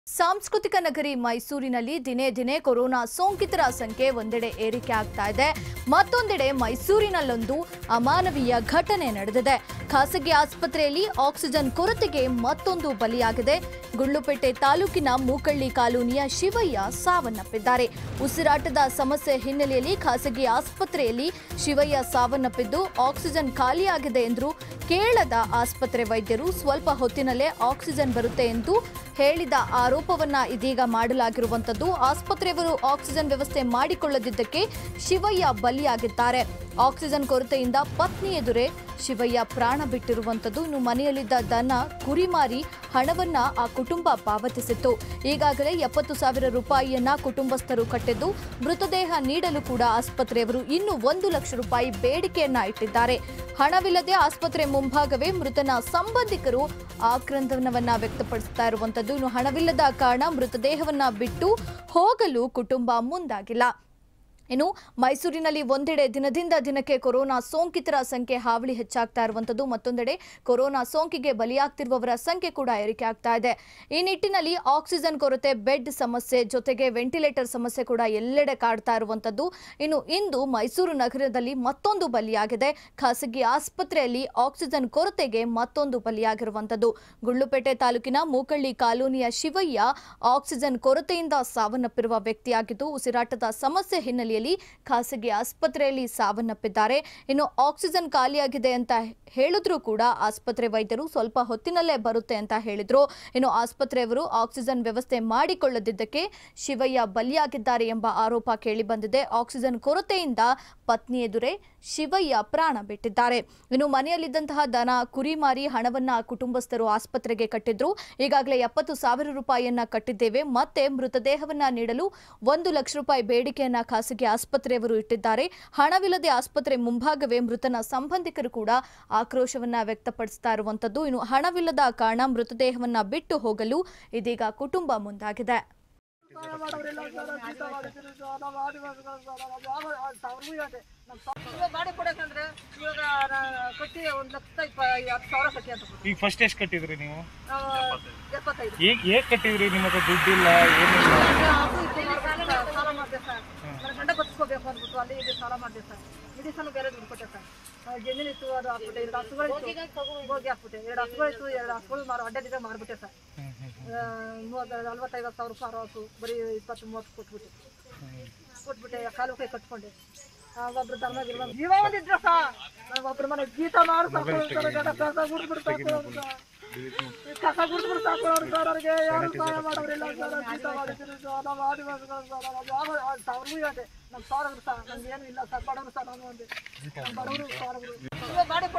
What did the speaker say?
ಸಾಂಸ್ಕೃತಿಕ ನಗರಿ ಮೈಸೂರಿನಲ್ಲಿ ದಿನೇ ದಿನೇ ಕೊರೋನಾ ಸೋಂಕಿತರ ಸಂಖ್ಯೆ ಒಂದೆಡೆ ಏರಿಕೆ ಆಗ್ತಾ ಇದೆ ಮತ್ತೊಂದೆಡೆ ಮೈಸೂರಿನಲ್ಲೊಂದು ಅಮಾನವೀಯ ಘಟನೆ ನಡೆದಿದೆ ಖಾಸಗಿ ಆಸ್ಪತ್ರೆಯಲ್ಲಿ ಆಕ್ಸಿಜನ್ ಕೊರತೆಗೆ ಮತ್ತೊಂದು ಬಲಿಯಾಗಿದೆ ಗುಳ್ಳುಪೇಟೆ ತಾಲೂಕಿನ ಮೂಕಳ್ಳಿ ಕಾಲೋನಿಯ ಶಿವಯ್ಯ ಸಾವನ್ನಪ್ಪಿದ್ದಾರೆ ಉಸಿರಾಟದ ಸಮಸ್ಯೆ ಹಿನ್ನೆಲೆಯಲ್ಲಿ ಖಾಸಗಿ ಆಸ್ಪತ್ರೆಯಲ್ಲಿ ಶಿವಯ್ಯ ಸಾವನ್ನಪ್ಪಿದ್ದು ಆಕ್ಸಿಜನ್ ಖಾಲಿಯಾಗಿದೆ ಎಂದರು ಕೇಳದ ಆಸ್ಪತ್ರೆ ವೈದ್ಯರು ಸ್ವಲ್ಪ ಹೊತ್ತಿನಲ್ಲೇ ಆಕ್ಸಿಜನ್ ಬರುತ್ತೆ ಎಂದು ಹೇಳಿದ ಆರೋಪವನ್ನ ಇದೀಗ ಮಾಡಲಾಗಿರುವಂತದ್ದು ಆಸ್ಪತ್ರೆಯವರು ಆಕ್ಸಿಜನ್ ವ್ಯವಸ್ಥೆ ಮಾಡಿಕೊಳ್ಳದಿದ್ದಕ್ಕೆ ಶಿವಯ್ಯ ಬಲಿಯಾಗಿದ್ದಾರೆ ಆಕ್ಸಿಜನ್ ಕೊರತೆಯಿಂದ ಪತ್ನಿ ಎದುರೇ ಶಿವಯ್ಯ ಪ್ರಾಣ ಬಿಟ್ಟಿರುವಂತದ್ದು ಇನ್ನು ಮನೆಯಲ್ಲಿದ್ದ ದನ ಕುರಿ ಮಾರಿ ಹಣವನ್ನ ಆ ಕುಟುಂಬ ಪಾವತಿಸಿತ್ತು ಈಗಾಗಲೇ ಎಪ್ಪತ್ತು ಸಾವಿರ ರೂಪಾಯಿಯನ್ನ ಕುಟುಂಬಸ್ಥರು ಕಟ್ಟಿದ್ದು ಮೃತದೇಹ ನೀಡಲು ಕೂಡ ಆಸ್ಪತ್ರೆಯವರು ಇನ್ನು ಒಂದು ಲಕ್ಷ ರೂಪಾಯಿ ಬೇಡಿಕೆಯನ್ನ ಇಟ್ಟಿದ್ದಾರೆ ಹಣವಿಲ್ಲದೆ ಆಸ್ಪತ್ರೆ ಮುಂಭಾಗವೇ ಮೃತನ ಸಂಬಂಧಿಕರು ಆಕ್ರಂದನವನ್ನ ವ್ಯಕ್ತಪಡಿಸ್ತಾ ಇರುವಂತದ್ದು ಇನ್ನು ಹಣವಿಲ್ಲದ ಕಾರಣ ಮೃತದೇಹವನ್ನ ಬಿಟ್ಟು ಹೋಗಲು ಕುಟುಂಬ ಮುಂದಾಗಿಲ್ಲ ಇನ್ನು ಮೈಸೂರಿನಲ್ಲಿ ಒಂದೆಡೆ ದಿನದಿಂದ ದಿನಕ್ಕೆ ಕೊರೋನಾ ಸೋಂಕಿತರ ಸಂಖ್ಯೆ ಹಾವಳಿ ಹೆಚ್ಚಾಗ್ತಾ ಇರುವಂತದ್ದು ಮತ್ತೊಂದೆಡೆ ಕೊರೋನಾ ಸೋಂಕಿಗೆ ಬಲಿಯಾಗ್ತಿರುವವರ ಸಂಖ್ಯೆ ಕೂಡ ಏರಿಕೆ ಆಗ್ತಾ ಇದೆ ಈ ನಿಟ್ಟಿನಲ್ಲಿ ಆಕ್ಸಿಜನ್ ಕೊರತೆ ಬೆಡ್ ಸಮಸ್ಯೆ ಜೊತೆಗೆ ವೆಂಟಿಲೇಟರ್ ಸಮಸ್ಯೆ ಕೂಡ ಎಲ್ಲೆಡೆ ಕಾಡ್ತಾ ಇರುವಂತದ್ದು ಇನ್ನು ಇಂದು ಮೈಸೂರು ನಗರದಲ್ಲಿ ಮತ್ತೊಂದು ಬಲಿಯಾಗಿದೆ ಖಾಸಗಿ ಆಸ್ಪತ್ರೆಯಲ್ಲಿ ಆಕ್ಸಿಜನ್ ಕೊರತೆಗೆ ಮತ್ತೊಂದು ಬಲಿಯಾಗಿರುವಂತದ್ದು ಗುಳ್ಳುಪೇಟೆ ತಾಲೂಕಿನ ಮೂಕಳ್ಳಿ ಕಾಲೋನಿಯ ಶಿವಯ್ಯ ಆಕ್ಸಿಜನ್ ಕೊರತೆಯಿಂದ ಸಾವನ್ನಪ್ಪಿರುವ ವ್ಯಕ್ತಿಯಾಗಿದ್ದು ಉಸಿರಾಟದ ಸಮಸ್ಯೆ ಹಿನ್ನೆಲೆಯಲ್ಲಿ ಖಾಸಗಿ ಆಸ್ಪತ್ರೆಯಲ್ಲಿ ಸಾವನ್ನಪ್ಪಿದ್ದಾರೆ ಇನ್ನು ಆಕ್ಸಿಜನ್ ಖಾಲಿಯಾಗಿದೆ ಅಂತ ಹೇಳಿದ್ರು ಕೂಡ ಆಸ್ಪತ್ರೆ ವೈದ್ಯರು ಸ್ವಲ್ಪ ಹೊತ್ತಿನಲ್ಲೇ ಬರುತ್ತೆ ಅಂತ ಹೇಳಿದ್ರು ಇನ್ನು ಆಸ್ಪತ್ರೆಯವರು ಆಕ್ಸಿಜನ್ ವ್ಯವಸ್ಥೆ ಮಾಡಿಕೊಳ್ಳದಿದ್ದಕ್ಕೆ ಶಿವಯ್ಯ ಬಲಿಯಾಗಿದ್ದಾರೆ ಎಂಬ ಆರೋಪ ಕೇಳಿಬಂದಿದೆ ಆಕ್ಸಿಜನ್ ಕೊರತೆಯಿಂದ ಪತ್ನಿ ಎದುರೇ ಶಿವಯ್ಯ ಪ್ರಾಣ ಬಿಟ್ಟಿದ್ದಾರೆ ಇನ್ನು ಮನೆಯಲ್ಲಿದ್ದಂತಹ ದನ ಕುರಿ ಮಾರಿ ಹಣವನ್ನ ಕುಟುಂಬಸ್ಥರು ಆಸ್ಪತ್ರೆಗೆ ಕಟ್ಟಿದ್ರು ಈಗಾಗಲೇ ಎಪ್ಪತ್ತು ಸಾವಿರ ರೂಪಾಯಿಯನ್ನ ಕಟ್ಟಿದ್ದೇವೆ ಮತ್ತೆ ಮೃತದೇಹವನ್ನ ನೀಡಲು ಒಂದು ಲಕ್ಷ ರೂಪಾಯಿ ಬೇಡಿಕೆಯನ್ನ ಖಾಸಗಿ ಆಸ್ಪತ್ರೆಯವರು ಇಟ್ಟಿದ್ದಾರೆ ಹಣವಿಲ್ಲದೆ ಆಸ್ಪತ್ರೆ ಮುಂಭಾಗವೇ ಮೃತನ ಸಂಬಂಧಿಕರು ಕೂಡ ಆಕ್ರೋಶವನ್ನ ವ್ಯಕ್ತಪಡಿಸ್ತಾ ಇರುವಂತದ್ದು ಇನ್ನು ಹಣವಿಲ್ಲದ ಕಾರಣ ಮೃತದೇಹವನ್ನ ಬಿಟ್ಟು ಹೋಗಲು ಇದೀಗ ಕುಟುಂಬ ಮುಂದಾಗಿದೆ ಸಹಾಯ ಮಾಡೋರಿಲ್ಲ ಸರ್ ಜೀತ ಮಾಡಿದ್ರು ಸರ್ ನಾವು ಆದಿವಾಸಿಗಳು ಸರ್ ನಾವು ಯಾವ ಸಾವಿರವೂ ಇದೆ ನಮ್ಮ ಸಾವಿರ ಗಾಡಿ ಕೊಡಬೇಕಂದ್ರೆ ಇವಾಗ ನಾ- ಕಟ್ಟಿ ಒಂದು ಲಕ್ಷದ ಇಪ್ಪ ಹತ್ತು ಸಾವಿರ ಕಟ್ಟಿ ಅಂತ ಕೊಡ್ತೀವಿ. ಈಗ ಫಸ್ಟ್ ಎಷ್ಟು ಕಟ್ಟಿದ್ರಿ ನೀವು ನಾವು ಎಪ್ಪತ್ತೈದು ಈಗ ಹೇಗೆ ಕಟ್ಟಿದ್ರಿ ನಿಮ್ಮ ಹತ್ರ ದುಡ್ಡಿಲ್ಲ ಏನಿಲ್ಲ ಅದು ಇದು ಮಾಡ್ಕೊಂಡು ಸಾಲ ಮಾಡಿದೆ ಸರ್ ನನ್ನ ಗಂಡ ಬದುಕೋಬೇಕು ಅಂದ್ಬಿಟ್ಟು ಅಲ್ಲಿ ಇಲ್ಲಿ ಸಾಲ ಮಾಡಿದೆ ಸರ್ ಇಡೀ ಸಲ ಬೇರೆ ದುಡ್ಡು ಕೊಟ್ಟೆ ಸರ್ ನಾವು ಜಮೀನಿತ್ತು ಅದು ಹಾಕ್ಬಿಟ್ಟೆ ಎರಡು ಹಸುಗಳಿತ್ತು ಹೋಗಿ ಹಾಕ್ಬಿಟ್ಟೆ ಎರಡು ಹಸುಗಳಿತ್ತು ಎರಡು ಹಸುಗಳು ಮಾರು ಅಡ್ಡದಿದ್ದ ಮಾರ್ಬಿಟ್ಟೆ ಸರ್ ಆ, ಮೂವತ್ತು ನಲ್ವತ್ತೈವತ್ತು ಸಾವಿರ ರೂಪಾಯಿ ಹಸು ಬರೀ ಇಪ್ಪತ್ತು ಮೂವತ್ತು ಕೊಟ್ಬಿಟ್ಟು ಕೊಟ್ಬಿಟ್ಟೆ ಕಾಲು ಕೈ ಕಟ್ಕೊಂಡೆ ಆ, ಒಬ್ರು ಧರ್ಮ ಗಿರ್ಮ ಜೀವ ಒಂದಿದ್ರ ಸಾ ಒಬ್ರು ಮನೆ ಗೀತ ಮಾರು ಸಾಕು ಸರ್ ಗಂಡ ಕಸ ಗುಡ್ಬಿಟ್ಟು ಸಾಕು ಅವ್ರು ಸರ್. ಈ ಕಸ ಗುಡ್ಬಿಟ್ಟು ಸಾಕು ಅವ್ರು ಸರ್ ಅವ್ರಿಗೆ ಯಾರು ಸಹಾಯ ಮಾಡೋರಿಲ್ಲ ಸರ್ ಗೀತ ಮಾಡಿದ್ರು ಸರ್ ನಾವು ಆದಿವಾಸಿಗಳು ಸರ್ ನಾವು ಯಾವ ಸಾವಿರವೂ ಇದೆ ನಮ್ಮ ಸಾವಿರ ಸರ್ ನಮ್ಗೆ ಏನು ಇಲ್ಲ ಸರ್ ಬಡವರು ಸರ್ ನಾನು ಒಂದೇ ಬಡವರು ಸಾವಿರಗಳು ಇವಾಗ ಗಾಡಿ